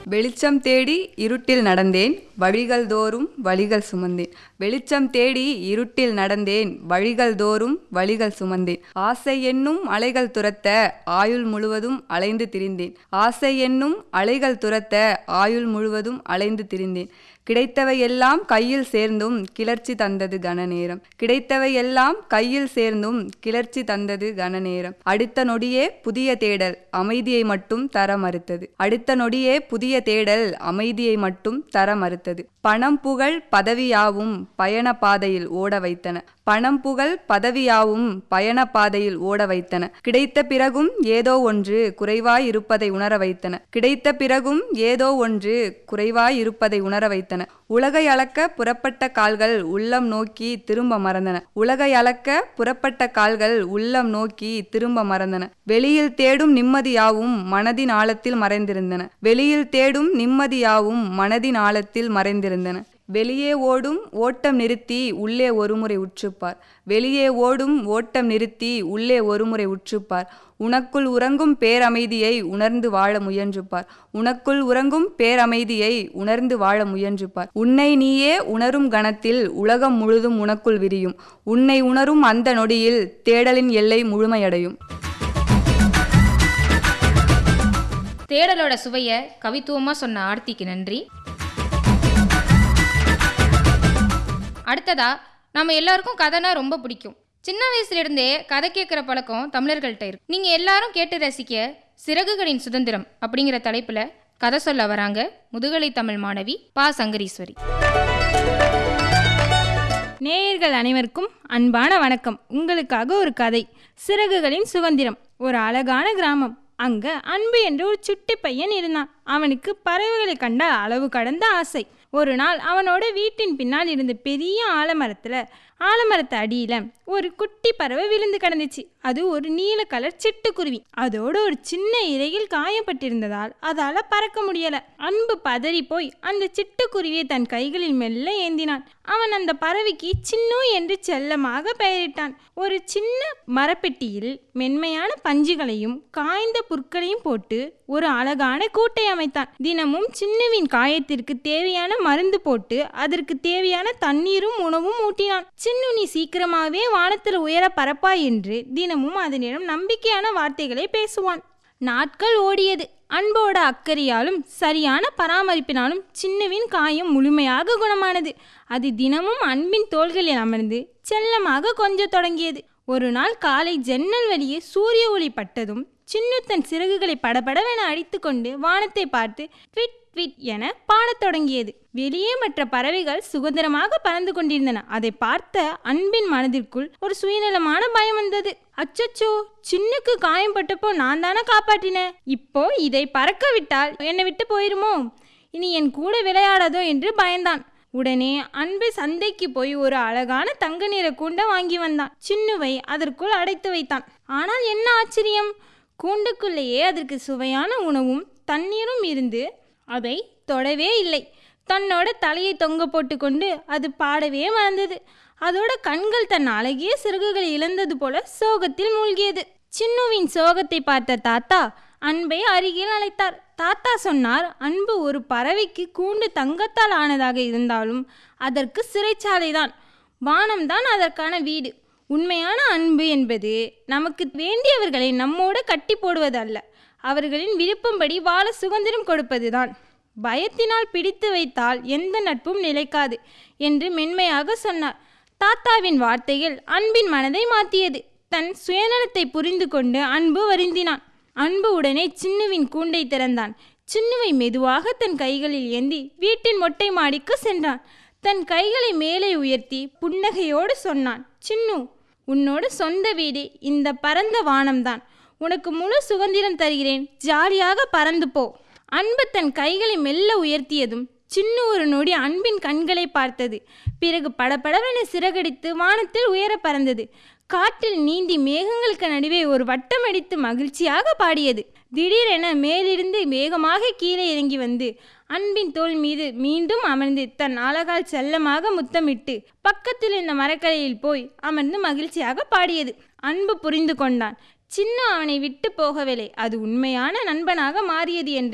வெளிச்சம் தேடி இருட்டில் நடந்தேன் வழிகள் தோறும் வழிகள் சுமந்தேன் வெளிச்சம் தேடி இருட்டில் நடந்தேன் வழிகள் தோறும் வழிகள் சுமந்தேன் ஆசை என்னும் அலைகள் துரத்த ஆயுள் முழுவதும் அலைந்து திரிந்தேன் ஆசை என்னும் அலைகள் துரத்த ஆயுள் முழுவதும் அலைந்து திரிந்தேன் கிடைத்தவை எல்லாம் கையில் சேர்ந்தும் கிளர்ச்சி தந்தது கனநேரம் கிடைத்தவை எல்லாம் கையில் சேர்ந்தும் கிளர்ச்சி தந்தது கனநேரம் அடுத்த நொடியே புதிய தேடல் அமைதியை மட்டும் தர மறுத்தது அடுத்த நொடியே புதிய தேடல் அமைதியை மட்டும் தர மறுத்தது பணம் புகழ் பதவியாவும் பயண பாதையில் ஓட வைத்தன பணம் புகழ் பதவியாவும் பயண பாதையில் ஓட வைத்தன கிடைத்த பிறகும் ஏதோ ஒன்று குறைவாய் இருப்பதை உணர வைத்தன கிடைத்த பிறகும் ஏதோ ஒன்று குறைவாய் இருப்பதை உணர வைத்தன உலகை அளக்க புறப்பட்ட கால்கள் உள்ளம் நோக்கி திரும்ப மறந்தன உலகை அளக்க புறப்பட்ட கால்கள் உள்ளம் நோக்கி திரும்ப மறந்தன வெளியில் தேடும் நிம்மதியாவும் மனதின் ஆழத்தில் மறைந்திருந்தன வெளியில் தேடும் நிம்மதியாவும் மனதின் ஆழத்தில் மறைந்திருந்தன வெளியே ஓடும் ஓட்டம் நிறுத்தி உள்ளே ஒருமுறை உற்றுப்பார் வெளியே ஓடும் ஓட்டம் நிறுத்தி உள்ளே ஒருமுறை உற்றுப்பார் உனக்குள் உறங்கும் பேரமைதியை உணர்ந்து வாழ முயன்றுப்பார் உனக்குள் உறங்கும் பேரமைதியை உணர்ந்து வாழ முயன்றுப்பார் உன்னை நீயே உணரும் கணத்தில் உலகம் முழுதும் உனக்குள் விரியும் உன்னை உணரும் அந்த நொடியில் தேடலின் எல்லை முழுமையடையும் தேடலோட சுவைய கவித்துவமா சொன்ன ஆர்த்திக்கு நன்றி அடுத்ததா நம்ம எல்லாருக்கும் கதைனா ரொம்ப பிடிக்கும் சின்ன வயசுல இருந்தே கதை கேட்குற பழக்கம் தமிழர்கள்ட்ட இருக்கு நீங்க எல்லாரும் கேட்டு ரசிக்க சிறகுகளின் சுதந்திரம் அப்படிங்கிற தலைப்புல கதை சொல்ல வராங்க முதுகலை தமிழ் மாணவி பா சங்கரீஸ்வரி நேயர்கள் அனைவருக்கும் அன்பான வணக்கம் உங்களுக்காக ஒரு கதை சிறகுகளின் சுதந்திரம் ஒரு அழகான கிராமம் அங்க அன்பு என்று ஒரு சுட்டி பையன் இருந்தான் அவனுக்கு பறவைகளை கண்ட அளவு கடந்த ஆசை ஒரு நாள் அவனோட வீட்டின் பின்னால் இருந்த பெரிய ஆலமரத்துல ஆலமரத்து அடியில ஒரு குட்டி பறவை விழுந்து கிடந்துச்சு அது ஒரு நீல கலர் சிட்டுக்குருவி அதோட ஒரு சின்ன இலையில் காயப்பட்டிருந்ததால் அதால பறக்க முடியல அன்பு பதறி போய் அந்த சிட்டுக்குருவியை தன் கைகளில் மெல்ல ஏந்தினான் அவன் அந்த பறவைக்கு சின்னு என்று செல்லமாக பெயரிட்டான் ஒரு சின்ன மரப்பெட்டியில் மென்மையான பஞ்சுகளையும் காய்ந்த புற்களையும் போட்டு ஒரு அழகான கூட்டை அமைத்தான் தினமும் சின்னுவின் காயத்திற்கு தேவையான மருந்து போட்டு அதற்கு தேவையான தண்ணீரும் உணவும் ஊட்டினான் சின்னு நீ சீக்கிரமாகவே வானத்தில் உயர பரப்பாய் என்று தினமும் அதனிடம் நம்பிக்கையான வார்த்தைகளை பேசுவான் நாட்கள் ஓடியது அன்போட அக்கறையாலும் சரியான பராமரிப்பினாலும் சின்னுவின் காயம் முழுமையாக குணமானது அது தினமும் அன்பின் தோள்களில் அமர்ந்து செல்லமாக கொஞ்சத் தொடங்கியது ஒரு நாள் காலை ஜன்னல் வழியே சூரிய ஒளி பட்டதும் சின்னு தன் சிறகுகளை படபடவென அடித்துக்கொண்டு வானத்தை பார்த்து ட்விட் ட்விட் என பாடத் தொடங்கியது வெளியே மற்ற பறவைகள் சுதந்திரமாக பறந்து கொண்டிருந்தன அதை பார்த்த அன்பின் மனதிற்குள் ஒரு சுயநலமான பயம் வந்தது அச்சச்சோ சின்னுக்கு காயம் பட்டப்போ நான் தானே காப்பாற்றினேன் இப்போ இதை பறக்க விட்டால் என்னை விட்டு போயிருமோ இனி என் கூட விளையாடாதோ என்று பயந்தான் உடனே அன்பு சந்தைக்கு போய் ஒரு அழகான தங்க நிற கூண்டை வாங்கி வந்தான் சின்னுவை அதற்குள் அடைத்து வைத்தான் ஆனால் என்ன ஆச்சரியம் கூண்டுக்குள்ளேயே அதற்கு சுவையான உணவும் தண்ணீரும் இருந்து அதை தொடவே இல்லை தன்னோட தலையை தொங்க போட்டுக்கொண்டு அது பாடவே மறந்தது அதோட கண்கள் தன் அழகிய சிறகுகளை இழந்தது போல சோகத்தில் மூழ்கியது சின்னுவின் சோகத்தை பார்த்த தாத்தா அன்பை அருகில் அழைத்தார் தாத்தா சொன்னார் அன்பு ஒரு பறவைக்கு கூண்டு தங்கத்தால் ஆனதாக இருந்தாலும் அதற்கு சிறைச்சாலைதான் வானம்தான் அதற்கான வீடு உண்மையான அன்பு என்பது நமக்கு வேண்டியவர்களை நம்மோடு கட்டி போடுவதல்ல அவர்களின் விருப்பம்படி வாழ சுதந்திரம் கொடுப்பதுதான் பயத்தினால் பிடித்து வைத்தால் எந்த நட்பும் நிலைக்காது என்று மென்மையாக சொன்னார் தாத்தாவின் வார்த்தைகள் அன்பின் மனதை மாற்றியது தன் சுயநலத்தை புரிந்து கொண்டு அன்பு வருந்தினான் அன்பு உடனே சின்னுவின் கூண்டை திறந்தான் சின்னுவை மெதுவாக தன் கைகளில் ஏந்தி வீட்டின் மொட்டை மாடிக்கு சென்றான் தன் கைகளை மேலே உயர்த்தி புன்னகையோடு சொன்னான் சின்னு உன்னோட சொந்த வீடு இந்த பரந்த வானம்தான் உனக்கு முழு சுதந்திரம் தருகிறேன் ஜாலியாக பறந்து போ அன்பு தன் கைகளை மெல்ல உயர்த்தியதும் சின்ன ஒரு நொடி அன்பின் கண்களை பார்த்தது பிறகு படபடவென சிறகடித்து வானத்தில் உயர பறந்தது காற்றில் நீந்தி மேகங்களுக்கு நடுவே ஒரு வட்டம் அடித்து மகிழ்ச்சியாக பாடியது திடீரென மேலிருந்து வேகமாக கீழே இறங்கி வந்து அன்பின் தோள் மீது மீண்டும் அமர்ந்து தன் அழகால் செல்லமாக முத்தமிட்டு பக்கத்தில் இருந்த மரக்கலையில் போய் அமர்ந்து மகிழ்ச்சியாக பாடியது அன்பு புரிந்து கொண்டான் சின்ன அவனை விட்டு போகவில்லை அது உண்மையான நண்பனாக மாறியது என்று